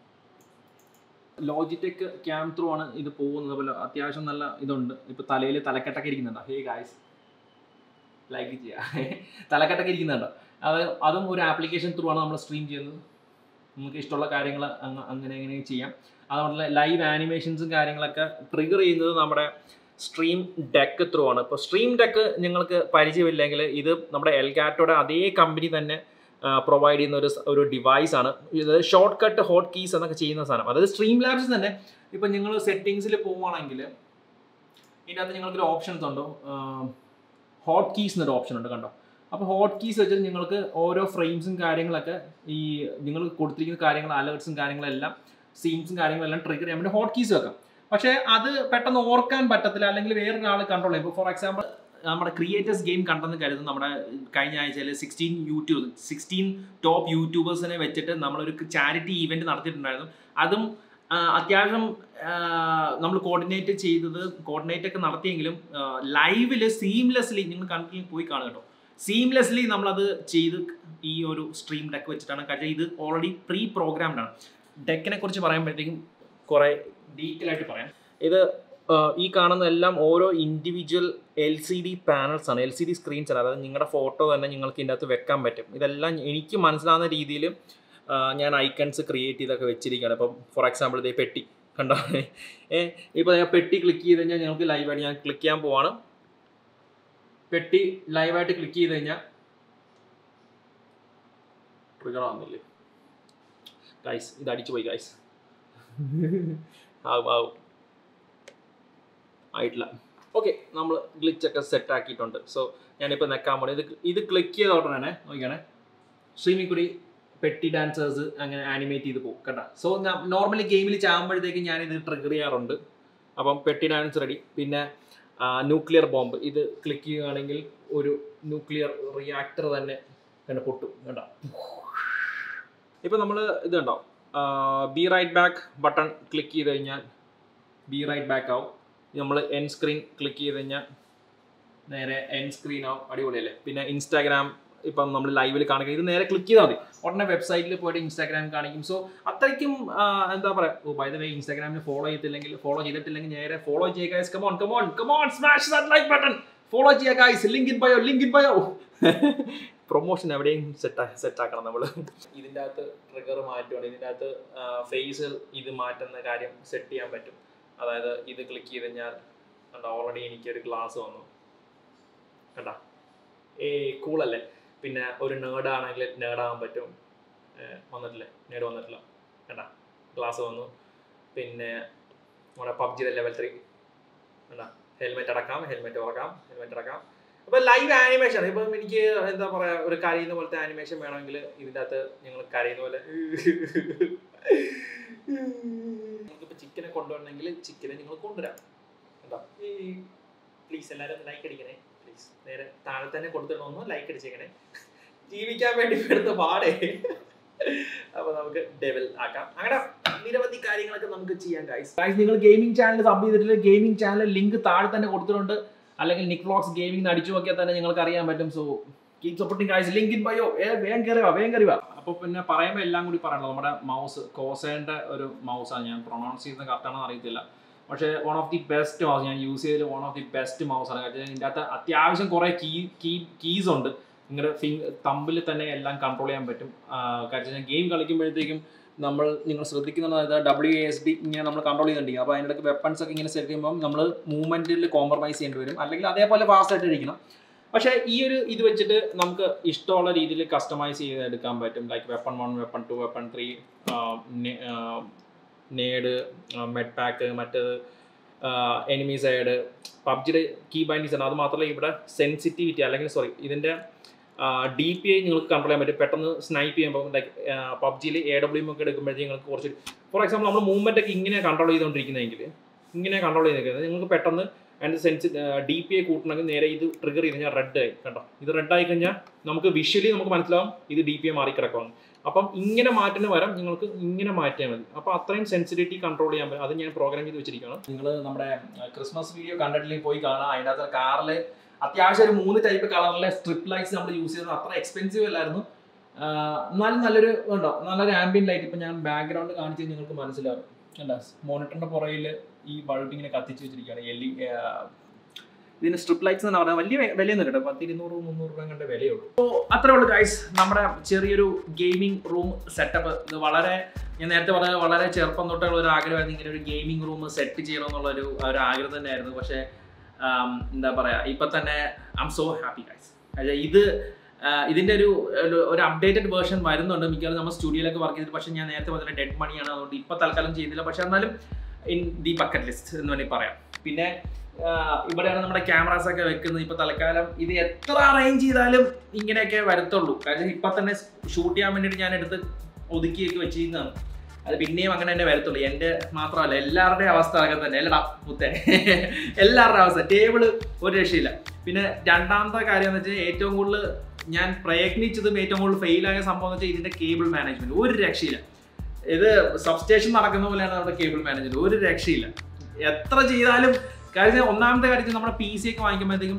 ലോജിടെക് ക്യാം ത്രൂ ആണ് ഇത് പോകുന്നത് പോലെ അത്യാവശ്യം നല്ല ഇതുണ്ട് ഇപ്പൊ തലയിൽ തലക്കെട്ടൊക്കെ ഇരിക്കുന്നുണ്ടോ ഹേ ഗായ്സ് ലൈക്ക് ചെയ്യാം തലക്കെട്ടൊക്കെ ഇരിക്കുന്നുണ്ടോ അത് അതും ഒരു ആപ്ലിക്കേഷൻ ത്രൂ ആണ് നമ്മൾ സ്ട്രീം ചെയ്യുന്നത് നമുക്ക് ഇഷ്ടമുള്ള കാര്യങ്ങൾ അങ്ങനെ അങ്ങനെ ചെയ്യാം അതുപോലെ ലൈവ് ആനിമേഷൻസും കാര്യങ്ങളൊക്കെ ട്രിഗർ ചെയ്യുന്നത് നമ്മുടെ സ്ട്രീം ഡെക്ക് ത്രൂ ആണ് ഇപ്പോൾ സ്ട്രീം ഡെക്ക് നിങ്ങൾക്ക് പരിചയമില്ലെങ്കിൽ ഇത് നമ്മുടെ എൽഗാറ്റോടെ അതേ കമ്പനി തന്നെ പ്രൊവൈഡ് ചെയ്യുന്ന ഒരു സ- ഒരു ഡിവൈസ് ആണ് ഇത് ഷോർട്ട് കട്ട് ഹോട്ട് കീസ് എന്നൊക്കെ ചെയ്യുന്ന സാധനം അതായത് സ്ട്രീം ലാബ്സ് തന്നെ ഇപ്പം നിങ്ങൾ സെറ്റിങ്സിൽ പോവുകയാണെങ്കിൽ ഇതിനകത്ത് നിങ്ങൾക്കൊരു ഓപ്ഷൻസ് ഉണ്ടോ ഹോട്ട് കീസ് എന്നൊരു ഓപ്ഷൻ ഉണ്ട് കണ്ടോ അപ്പോൾ ഹോട്ട് കീസ് വെച്ചിട്ട് നിങ്ങൾക്ക് ഓരോ ഫ്രെയിംസും കാര്യങ്ങളൊക്കെ ഈ നിങ്ങൾ കൊടുത്തിരിക്കുന്ന കാര്യങ്ങൾ അലേർട്സും കാര്യങ്ങളെല്ലാം സീൻസും കാര്യങ്ങളെല്ലാം ട്രിഗർ ചെയ്യാൻ വേണ്ടി ഹോട്ട് കീസ് വെക്കാം പക്ഷേ അത് പെട്ടെന്ന് ഓർക്കാൻ പറ്റത്തില്ല അല്ലെങ്കിൽ വേറൊരാൾ കൺട്രോൾ ചെയ്യും ഇപ്പോൾ ഫോർ എക്സാമ്പിൾ നമ്മുടെ ക്രിയേറ്റേഴ്സ് ഗെയിം കണ്ടെന്ന് കരുതും നമ്മുടെ കഴിഞ്ഞ ആഴ്ചയിൽ സിക്സ്റ്റീൻ യൂട്യൂബ് സിക്സ്റ്റീൻ ടോപ്പ് യൂട്യൂബേഴ്സിനെ വെച്ചിട്ട് നമ്മളൊരു ചാരിറ്റി ഇവന്റ് നടത്തിയിട്ടുണ്ടായിരുന്നു അതും ആ, അത്യാവശ്യം നമ്മൾ കോർഡിനേറ്റ് ചെയ്തത് കോർഡിനേറ്റ് ഒക്കെ നടത്തിയെങ്കിലും ലൈവിൽ സീംലെസ്ലി നിങ്ങൾ കണ്ടിട്ട് പോയി കാണുക കേട്ടോ സീംലെസ്ലി നമ്മളത് ചെയ്ത് ഈ ഒരു സ്ട്രീം ഡെക്ക് വെച്ചിട്ടാണ് കാര്യം ഇത് ഓൾറെഡി പ്രീ പ്രോഗ്രാംഡ് ആണ് ഡെക്കിനെ കുറിച്ച് പറയുമ്പോഴത്തേക്കും കുറേ ഡീറ്റെയിൽ ആയിട്ട് പറയാം ഇത് ഈ കാണുന്ന എല്ലാം ഓരോ individual L C D panels ആണ് എൽ സി ഡി സ്ക്രീൻസ് ആണ് അതായത് നിങ്ങളുടെ ഫോട്ടോ തന്നെ നിങ്ങൾക്ക് ഇതിൻ്റെ അകത്ത് വെക്കാൻ പറ്റും ഇതെല്ലാം എനിക്ക് മനസ്സിലാവുന്ന രീതിയിൽ ഞാൻ ഐക്കൺസ് ക്രിയേറ്റ് ചെയ്തൊക്കെ വെച്ചിരിക്കുകയാണ് ഇപ്പം ഫോർ എക്സാമ്പിൾ ഇതേ പെട്ടി കണ്ടോ ഏ ഇപ്പോൾ ഞാൻ പെട്ടി ക്ലിക്ക് ചെയ്ത് കഴിഞ്ഞാൽ ഞങ്ങൾക്ക് ലൈവായിട്ട് ഞാൻ ക്ലിക്ക് ചെയ്യാൻ പോവാണ് പെട്ടി ലൈവായിട്ട് ക്ലിക്ക് ചെയ്ത് കഴിഞ്ഞാൽ ട്രിഗർ ആവുന്നില്ലേ ഗൈസ് ഇത് അടിച്ചു പോയി ഗൈസ് ആവും ആവും ആയിട്ടില്ല ഓക്കെ നമ്മൾ ഗ്ലിച്ചൊക്കെ സെറ്റ് ആക്കിയിട്ടുണ്ട് സോ ഞാനിപ്പോൾ നെക്കാൻ പോണേ ഇത് ഇത് ക്ലിക്ക് ചെയ്ത ഉടനെ തന്നെ നോക്കിയാണേ സ്ട്രീമിൽ കൂടി പെട്ടി ഡാൻസേഴ്സ് അങ്ങനെ ആനിമേറ്റ് ചെയ്ത് പോകും കേട്ടോ സോ നോർമലി ഗെയിമിൽ ചാകുമ്പോഴത്തേക്ക് ഞാനിത് ട്രിഗർ ചെയ്യാറുണ്ട് അപ്പം പെട്ടി ഡാൻസ് റെഡി പിന്നെ ന്യൂക്ലിയർ ബോംബ് ഇത് ക്ലിക്ക് ചെയ്യുകയാണെങ്കിൽ ഒരു ന്യൂക്ലിയർ റിയാക്ടർ തന്നെ കണ്ട പൊട്ടും കണ്ട ഇപ്പം നമ്മൾ ഇത് കണ്ടോ B right back button click ചെയ്ത് കഴിഞ്ഞാൽ ബി റൈറ്റ് ബാക്ക് ആവും നമ്മൾ എൻ സ്ക്രീൻ ക്ലിക്ക് ചെയ്ത് കഴിഞ്ഞാൽ നേരെ എൻ സ്ക്രീൻ ആവും അടിപൊളിയല്ലേ പിന്നെ ഇൻസ്റ്റാഗ്രാം ഇപ്പം നമ്മൾ ലൈവിൽ കാണിക്കുക ഇത് നേരെ ക്ലിക്ക് ചെയ്താൽ മതി ഉടനെ വെബ്സൈറ്റിൽ പോയിട്ട് ഇൻസ്റ്റാഗ്രാം കാണിക്കും സോ അത്രയ്ക്കും ആ, എന്താ പറയുക ഓ ബൈ ദ വേ ഇൻസ്റ്റാഗ്രാമിൽ ഫോളോ ചെയ്തില്ലെങ്കിൽ ഫോളോ ചെയ്തിട്ടില്ലെങ്കിൽ നേരെ ഫോളോ ചെയ്യുക guys come on come on come on smash that like button follow ചെയ്യുക guys link in bio link in bio promotion എവിടെയും സെറ്റ് സെറ്റ് ആക്കണം നമ്മൾ ഇതിൻ്റെ അകത്ത് ട്രിഗർ മാറ്റുകയാണ് ഇതിൻ്റെ അകത്ത് ഫേസ് ഇത് മാറ്റുന്ന കാര്യം സെറ്റ് ചെയ്യാൻ പറ്റും അതായത് ഇത് ക്ലിക്ക് ചെയ്ത് കഴിഞ്ഞാൽ കണ്ടോ ഓൾറെഡി എനിക്കൊരു ഗ്ലാസ് വന്നു കണ്ട ഏ കൂളല്ലേ പിന്നെ ഒരു നേർഡാണെങ്കിൽ നേർഡാകാൻ പറ്റും ഏ, വന്നിട്ടില്ലേ നേട് വന്നിട്ടില്ല കണ്ട ഗ്ലാസ് വന്നു പിന്നെ നമ്മുടെ പബ്ജിയുടെ ലെവൽ ത്രീ കണ്ട ഹെൽമെറ്റ് അടക്കാം ഹെൽമെറ്റ് ഉറക്കാം ഹെൽമെറ്റ് അടക്കാം അപ്പൊ ലൈവ് ആനിമേഷൻ ഇപ്പം എനിക്ക് എന്താ പറയാ ഒരു കരയുന്ന പോലത്തെ ആനിമേഷൻ വേണമെങ്കിൽ ഇതിൻ്റെ അകത്ത് ഞങ്ങൾ കരയുന്ന പോലെ നിങ്ങൾക്കിപ്പോൾ ചിക്കനെ കൊണ്ടുവരണമെങ്കിൽ ചിക്കനെ നിങ്ങൾ കൊണ്ടുവരാം എന്താ പ്ലീസ് എല്ലാവരും ലൈക്ക് അടിക്കണേ പ്ലീസ് നേരെ താഴെ തന്നെ കൊടുത്തിടണമെന്ന് ലൈക്ക് അടിച്ചേക്കണേ ജീവിക്കാൻ വേണ്ടി എടുത്ത പാടേ അപ്പൊ നമുക്ക് ഡെവൽ ആക്കാം അങ്ങനെ നിരവധി കാര്യങ്ങളൊക്കെ നമുക്ക് ചെയ്യാം ഗൈസ് ഗൈസ് നിങ്ങൾ ഗെയിമിംഗ് ചാനൽ സബ് ചെയ്തിട്ടില്ല ഗെയിമിംഗ് ചാനൽ ലിങ്ക് താഴെ തന്നെ കൊടുത്തിട്ടുണ്ട് അല്ലെങ്കിൽ നിക് വ്ളോഗ്സ് ഗെയിമിംഗ് അടിച്ചു നോക്കിയാൽ തന്നെ നിങ്ങൾക്ക് അറിയാൻ പറ്റും so keep supporting guys link in bio ഏ വേഗം കയറുക വേഗം കയറുക അപ്പോൾ പിന്നെ പറയുമ്പോൾ എല്ലാം കൂടി പറയണല്ലോ നമ്മുടെ മൗസ് കോസേൻ്റെ ഒരു മൗസാണ് ഞാൻ പ്രൊണൗൺസ് ചെയ്യുന്നത് കറക്റ്റാണെന്ന് അറിയത്തില്ല പക്ഷേ one of the best mouse ഞാൻ യൂസ് ചെയ്തതിൽ വൺ ഓഫ് ദി ബെസ്റ്റ് മൗസാണ് കാരണം ഇതിൻ്റെ അകത്ത് അത്യാവശ്യം കുറേ കീ കീ കീസ് ഉണ്ട് നിങ്ങളുടെ ഫിംഗ് തമ്പിൽ തന്നെ എല്ലാം കൺട്രോൾ ചെയ്യാൻ പറ്റും ആ, കാരണം ഗെയിം കളിക്കുമ്പോഴത്തേക്കും നമ്മൾ നിങ്ങൾ ശ്രദ്ധിക്കുന്നത് അതായത് ഡബ്ല്യു എസ് ഡി ഇങ്ങനെ നമ്മൾ കൺട്രോൾ ചെയ്യുന്നുണ്ടെങ്കിൽ അപ്പോൾ അതിനിടയ്ക്ക് വെപ്പൺസ് ഒക്കെ ഇങ്ങനെ സെറ്റ് ചെയ്യുമ്പോൾ നമ്മൾ മൂവ്മെൻറ്റിൽ കോംപ്രമൈസ് ചെയ്യേണ്ടി വരും അല്ലെങ്കിൽ അതേപോലെ ഫാസ്റ്റ് ആയിട്ട് ഇരിക്കണം പക്ഷേ ഈ ഒരു ഇത് വെച്ചിട്ട് നമുക്ക് ഇഷ്ടമുള്ള രീതിയിൽ കസ്റ്റമൈസ് ചെയ്തെടുക്കാൻ പറ്റും like weapon one weapon two weapon three nade med pack മറ്റേത് എനിമി സൈഡ് പബ്ജിയുടെ കീ ബൈൻഡിങ്സ് ആണ് അത് മാത്രമല്ല ഇവിടെ സെൻസിറ്റിവിറ്റി അല്ലെങ്കിൽ സോറി ഇതിൻ്റെ ഡി പി ഐ നിങ്ങൾക്ക് കൺട്രോൾ ചെയ്യാൻ പറ്റും പെട്ടെന്ന് സ്നൈപ്പ് ചെയ്യുമ്പോൾ ലൈക്ക് പബ്ജിയിൽ എ ഡബ്ല്യു ഒക്കെ എടുക്കുമ്പോഴത്തേക്ക് നിങ്ങൾക്ക് കുറച്ച് ഫോർ എക്സാമ്പിൾ നമ്മൾ മൂവ്മെൻ്റ് ഒക്കെ ഇങ്ങനെ കൺട്രോൾ ചെയ്തുകൊണ്ടിരിക്കുന്നതെങ്കിൽ ഇങ്ങനെ കൺട്രോൾ ചെയ്തിരിക്കുന്നത് നിങ്ങൾക്ക് പെട്ടെന്ന് അതിൻ്റെ സെൻസി ഡി പി ഐ കൂട്ടണമെങ്കിൽ നേരെ ഇത് ട്രിഗർ ചെയ്ത് കഴിഞ്ഞാൽ റെഡ് ആയി കണ്ടോ ഇത് റെഡ് ആയി കഴിഞ്ഞാൽ നമുക്ക് വിഷ്വലി നമുക്ക് മനസ്സിലാവും ഇത് ഡി പി ഐ മാറി കിടക്കുവാണ് അപ്പം ഇങ്ങനെ മാറ്റുന്ന വരം നിങ്ങൾക്ക് ഇങ്ങനെ മാറ്റിയാൽ മതി അപ്പോൾ അത്രയും സെൻസിറ്റിവിറ്റി കൺട്രോൾ ചെയ്യാൻ പറ്റും അത് ഞാൻ പ്രോഗ്രാം ചെയ്ത് വെച്ചിരിക്കുകയാണ് നിങ്ങൾ നമ്മുടെ ക്രിസ്മസ് വീഡിയോ കണ്ടിട്ടില്ലെങ്കിൽ പോയി കാണാം അതിനകത്ത് കാറിൽ അത്യാവശ്യം ഒരു മൂന്ന് ടൈപ്പ് കളറിലെ സ്ട്രിപ്പ് ലൈറ്റ്സ് നമ്മൾ യൂസ് ചെയ്തത് അത്ര എക്സ്പെൻസീവ് അല്ലായിരുന്നു ആഹ് എന്നാലും നല്ലൊരു ഉണ്ടോ നല്ലൊരു ആംബിയൻ ലൈറ്റ് ഇപ്പം ഞാൻ ബാക്ക്ഗ്രൗണ്ട് കാണിച്ച് നിങ്ങൾക്ക് മനസ്സിലാവും കണ്ട മോണിറ്ററിന്റെ പുറകിൽ ഈ ബൾബ് ഇങ്ങനെ കത്തിച്ച് വെച്ചിരിക്കുകയാണ് എൽ ഇതിന് സ്ട്രിപ്പ് ലൈറ്റ്സ് എന്ന് പറഞ്ഞാൽ വലിയ വെ- വിലയൊന്നും കേട്ടോ പത്ത് ഇരുന്നൂറ് മുന്നൂറ് രൂപ കണ്ട വിലയുള്ളൂ അപ്പോൾ അത്രേ ഉള്ളൂ ഗൈസ് നമ്മുടെ ചെറിയൊരു ഗെയിമിംഗ് റൂം സെറ്റപ്പ് ഇത് വളരെ ഞാൻ നേരത്തെ പറഞ്ഞ വളരെ ചെറുപ്പം തൊട്ടുള്ള ഒരു ആഗ്രഹമായിരുന്നു ഇങ്ങനെ ഒരു ഗെയിമിംഗ് റൂം സെറ്റ് ചെയ്യണം എന്നുള്ള ഒരു ഒരു ആഗ്രഹം തന്നെയായിരുന്നു പക്ഷേ ആം, എന്താ പറയാ ഇപ്പൊ തന്നെ I'm so happy guys ഇത് ആ, ഇതിന്റെ ഒരു ഒരു- ഒരു അപ്ഡേറ്റഡ് വേർഷൻ വരുന്നുണ്ട് മിക്കവാറും നമ്മൾ സ്റ്റുഡിയോയിലൊക്കെ വർക്ക് ചെയ്തിട്ട് പക്ഷേ ഞാൻ നേരത്തെ പറഞ്ഞ ഡെഡ് മണിയാണ് അതുകൊണ്ട് ഇപ്പൊ തൽക്കാലം ചെയ്യുന്നില്ല പക്ഷെ എന്നാലും ഇൻ ദി ബക്കറ്റ് ലിസ്റ്റ് എന്ന് വേണമെങ്കിൽ പറയാം പിന്നെ ആ, ഇവിടെയാണ് നമ്മുടെ ക്യാമറാസ് ഒക്കെ വെക്കുന്നത് ഇപ്പൊ തൽക്കാലം ഇത് എത്ര അറേഞ്ച് ചെയ്താലും ഇങ്ങനെയൊക്കെ വരത്തുള്ളൂ കാരണം ഇപ്പൊ തന്നെ ഷൂട്ട് ചെയ്യാൻ വേണ്ടിയിട്ട് ഞാൻ എടുത്ത് ഒതുക്കിയൊക്കെ വെച്ചിരുന്നതാണ് അത് പിന്നെയും അങ്ങനെ തന്നെ വരത്തുള്ളൂ എൻ്റെ മാത്രമല്ല എല്ലാവരുടെയും അവസ്ഥ അതൊക്കെ തന്നെ അല്ലടാ പുത്തേ എല്ലാവരുടെയും അവസ്ഥ ടേബിള് ഒരു രക്ഷയില്ല പിന്നെ രണ്ടാമത്തെ കാര്യം എന്ന് വെച്ചാൽ ഏറ്റവും കൂടുതൽ ഞാൻ പ്രയത്നിച്ചതും ഏറ്റവും കൂടുതൽ ഫെയിലായ സംഭവം എന്ന് വെച്ചാൽ ഇതിന്റെ കേബിൾ മാനേജ്മെന്റ് ഒരു രക്ഷയില്ല ഇത് സബ്സ്റ്റേഷൻ നടക്കുന്ന പോലെയാണ് നമ്മുടെ കേബിൾ മാനേജ്മെന്റ് ഒരു രക്ഷയില്ല എത്ര ചെയ്താലും കാര്യം ഒന്നാമത്തെ കാര്യം നമ്മുടെ പി സി ഒക്കെ വാങ്ങിക്കുമ്പോഴത്തേക്കും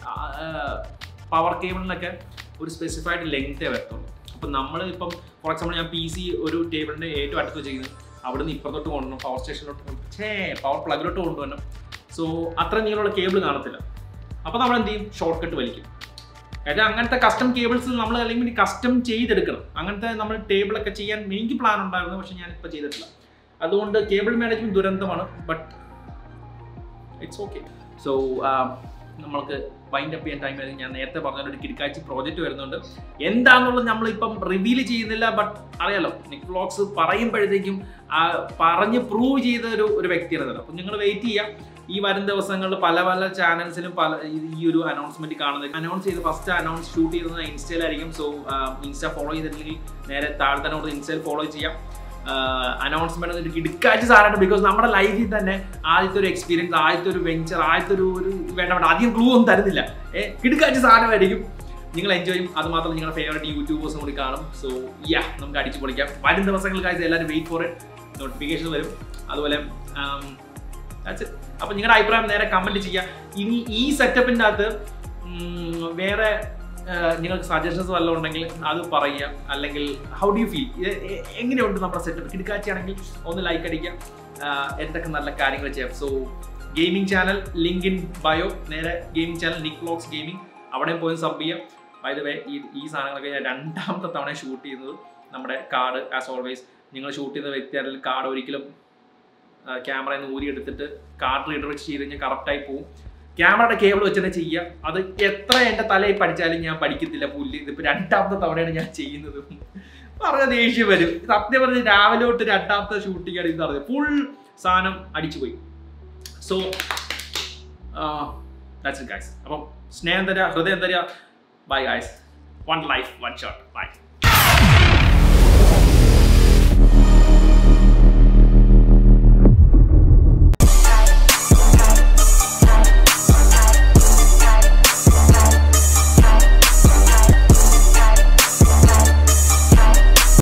പവർ കേബിളിനൊക്കെ ഒരു സ്പെസിഫൈഡ് ലെങ്തേ വരത്തുള്ളൂ അപ്പം നമ്മൾ ഇപ്പം ഫോർ എക്സാമ്പിൾ ഞാൻ പി സി ഒരു ടേബിളിൻ്റെ ഏറ്റവും അടുത്ത് വെച്ചിരിക്കുന്നത് അവിടുന്ന് ഇപ്പുറത്തോട്ട് കൊണ്ടുവരണം പവർ സ്റ്റേഷനിലോട്ട് ഛേ പവർ പ്ലഗിലോട്ട് കൊണ്ടുവരണം സോ അത്ര നീളമുള്ള കേബിൾ കാണത്തില്ല അപ്പോൾ നമ്മൾ എന്ത് ചെയ്യും ഷോർട്ട് കട്ട് വലിക്കും കാര്യം അങ്ങനത്തെ കസ്റ്റം കേബിൾസ് നമ്മൾ അല്ലെങ്കിൽ കസ്റ്റം ചെയ്തെടുക്കണം അങ്ങനത്തെ നമ്മൾ ടേബിളൊക്കെ ചെയ്യാൻ എനിക്ക് പ്ലാൻ ഉണ്ടായിരുന്നു പക്ഷെ ഞാനിപ്പോൾ ചെയ്തിട്ടില്ല അതുകൊണ്ട് കേബിൾ മാനേജ്മെന്റ് ദുരന്തമാണ് ബട്ട് ഇറ്റ്സ് ഓക്കെ സോ നമ്മൾക്ക് വൈൻഡ് അപ്പ് ചെയ്യാൻ ടൈം ആയിരുന്നു ഞാൻ നേരത്തെ പറഞ്ഞ ഒരു കിടക്കാഴ്ച പ്രോജക്റ്റ് വരുന്നുണ്ട് എന്താണെന്നുള്ളത് നമ്മളിപ്പം റിവീൽ ചെയ്യുന്നില്ല ബട്ട് അറിയാലോ നിക് വ്ളോഗ്സ് പറയുമ്പോഴത്തേക്കും ആ പറഞ്ഞ് പ്രൂവ് ചെയ്ത ഒരു ഒരു വ്യക്തിയാണ് അപ്പം നിങ്ങൾ വെയിറ്റ് ചെയ്യാം ഈ വരും ദിവസങ്ങളിൽ പല പല ചാനൽസിലും പല ഈ- ഈ ഒരു അനൗൺസ്മെന്റ് കാണുന്നത് അനൗൺസ് ചെയ്ത് ഫസ്റ്റ് അനൗൺസ് ഷൂട്ട് ചെയ്യുന്നത് ഇൻസ്റ്റയിലായിരിക്കും സോ ഇൻസ്റ്റ ഫോളോ ചെയ്തിട്ടില്ലെങ്കിൽ നേരെ താഴെ തന്നെ കൊടുത്ത് ഇൻസ്റ്റയിൽ ഫോളോ ചെയ്യാം അനൗൺസ്മെന്റ് ഒരു കിടക്കാഴ്ച സാധനമാണ് ബിക്കോസ് നമ്മുടെ ലൈഫിൽ തന്നെ ആദ്യത്തെ ഒരു എക്സ്പീരിയൻസ് ആദ്യത്തെ ഒരു വെഞ്ചർ ആദ്യത്തെ ഒരു ഒരു വേണ്ട വേണ്ട അധികം ക്ലൂ ഒന്നും തരുന്നില്ല ഏ കിടക്കാഴ്ച സാധനമായിരിക്കും നിങ്ങൾ എൻജോയ് ചെയ്യും അത് മാത്രം നിങ്ങളുടെ ഫേവറേറ്റ് യൂട്യൂബേഴ്സും കൂടി കാണും സോ യാ നമുക്ക് അടിച്ചു പൊളിക്കാം വരും ദിവസങ്ങൾക്കായി എല്ലാവരും വെയിറ്റ് ഫോർ ഇറ്റ് നോട്ടിഫിക്കേഷൻ വരും അതുപോലെ that's it. അപ്പൊ നിങ്ങളുടെ അഭിപ്രായം നേരെ കമന്റ് ചെയ്യുക ഇനി ഈ സെറ്റപ്പിൻ്റെ അകത്ത് ഉം, വേറെ ആ, നിങ്ങൾക്ക് സജഷൻസ് വല്ലതും ഉണ്ടെങ്കിൽ അത് പറയുക അല്ലെങ്കിൽ ഹൗ ഡു യു ഫീൽ എങ്ങനെയുണ്ട് നമ്മുടെ സെറ്റപ്പ് കിടക്കാച്ചയാണെങ്കിൽ ഒന്ന് ലൈക്ക് അടിക്കുക ആ, എന്തൊക്കെ നല്ല കാര്യങ്ങൾ ചെയ്യാം so gaming channel link in bio നേരെ gaming channel Nick vlogs gaming അവിടെയും പോയി സബ് ചെയ്യാം ബൈ ദ വേ ഈ ഈ സാധനങ്ങളൊക്കെ ഞാൻ രണ്ടാമത്തെ തവണ ഷൂട്ട് ചെയ്യുന്നത് നമ്മുടെ കാർഡ് ആസ് ഓൾവേസ് നിങ്ങൾ ഷൂട്ട് ചെയ്യുന്ന വ്യക്തിയാണെങ്കിൽ കാർഡ് ഒരിക്കലും ക്യാമറയിൽ നിന്ന് ഊരി എടുത്തിട്ട് കാർഡ് റീഡർ വെച്ച് ചെയ്ത് കഴിഞ്ഞാൽ കറക്റ്റായി പോകും ക്യാമറയുടെ കേബിൾ വെച്ച് തന്നെ ചെയ്യുക അത് എത്ര എൻ്റെ തലയിൽ പഠിച്ചാലും ഞാൻ പഠിക്കത്തില്ല പുല്ല് ഇതിപ്പോൾ രണ്ടാമത്തെ തവണയാണ് ഞാൻ ചെയ്യുന്നത് പറഞ്ഞ ദേഷ്യം വരും സത്യം പറഞ്ഞ് രാവിലെ തൊട്ട് രണ്ടാമത്തെ ഷൂട്ടിംഗ് ആണ് ഇത് പറഞ്ഞത് ഫുൾ സാധനം അടിച്ചു പോയി സോ ദാറ്റ്സ് ഇറ്റ് ഗൈസ് അപ്പം സ്നേഹം തരാ ഹൃദയം തരാ bye guys one life one shot by